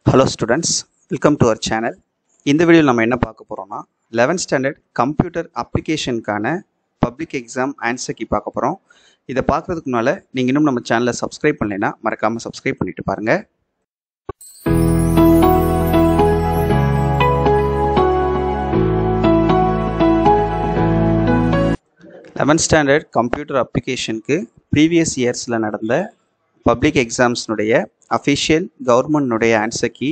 hello students welcome to our channel இந்த வீடியோவில் நம்ம என்ன பார்க்க போகிறோம்னா லெவன்த் ஸ்டாண்டர்ட் கம்ப்யூட்டர் அப்ளிகேஷனுக்கான பப்ளிக் எக்ஸாம் ஆன்சர் கீ பார்க்க போகிறோம் இதை பார்க்குறதுக்கு முன்னால் நீங்கள் இன்னும் நம்ம சேனலை சப்ஸ்கிரைப் பண்ணலைன்னா மறக்காமல் சப்ஸ்கிரைப் பண்ணிட்டு பாருங்கள் லெவன்த் ஸ்டாண்டர்ட் கம்ப்யூட்டர் அப்ளிகேஷனுக்கு ப்ரீவியஸ் இயர்ஸில் நடந்த பப்ளிக் எக்ஸாம்ஸ்னுடைய அஃபிஷியல் கவர்மெண்ட்னுடைய ஆன்சர் கீ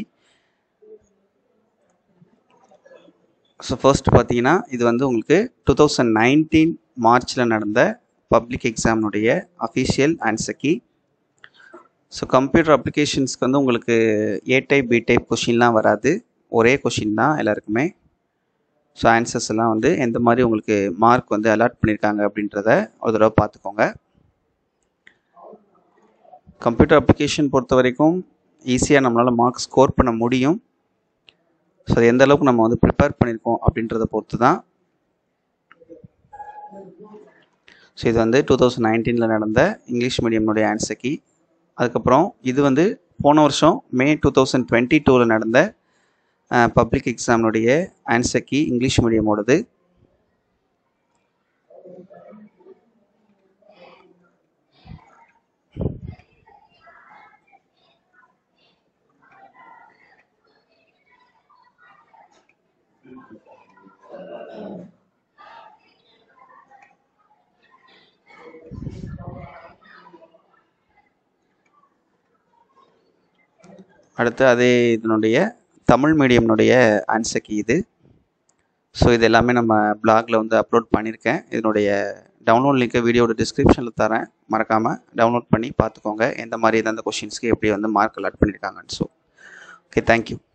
ஸோ ஃபர்ஸ்ட் பார்த்தீங்கன்னா இது வந்து உங்களுக்கு டூ தௌசண்ட் நைன்டீன் மார்ச்சில் நடந்த பப்ளிக் எக்ஸாம்னுடைய official answer key so computer அப்ளிகேஷன்ஸ்க்கு வந்து உங்களுக்கு ஏ டைப் பி டைப் கொஷின்லாம் வராது ஒரே கொஷின் தான் எல்லாருக்குமே ஸோ ஆன்சர்ஸ் எல்லாம் வந்து எந்த மாதிரி உங்களுக்கு மார்க் வந்து அலாட் பண்ணியிருக்காங்க அப்படின்றத ஒரு தடவை பார்த்துக்கோங்க கம்ப்யூட்டர் அப்ளிகேஷன் பொறுத்த வரைக்கும் ஈஸியாக நம்மளால் மார்க் ஸ்கோர் பண்ண முடியும் ஸோ அது எந்த அளவுக்கு நம்ம வந்து ப்ரிப்பேர் பண்ணியிருக்கோம் அப்படின்றத பொறுத்து தான் ஸோ இது வந்து டூ தௌசண்ட் நைன்டீனில் நடந்த இங்கிலீஷ் மீடியம்னுடைய ஆன்சர் கீ அதுக்கப்புறம் இது வந்து போன வருஷம் மே டூ தௌசண்ட் டுவெண்ட்டி டூவில் நடந்த பப்ளிக் எக்ஸாம்னுடைய ஆன்சர் கீ இங்கிலீஷ் மீடியமோடது அடுத்து அதே இதனுடைய தமிழ் மீடியம்னுடைய ஆன்சர் கீ இது ஸோ இது எல்லாமே நம்ம பிளாகில் வந்து அப்லோட் பண்ணியிருக்கேன் இதனுடைய டவுன்லோட் லிங்க்கை வீடியோட டிஸ்கிரிப்ஷனில் தரேன் மறக்காமல் டவுன்லோட் பண்ணி பார்த்துக்கோங்க எந்த மாதிரி எந்தெந்த கொஷின்ஸ்க்கு எப்படி வந்து மார்க் அலாட் பண்ணியிருக்காங்கன்னு ஸோ ஓகே தேங்க்யூ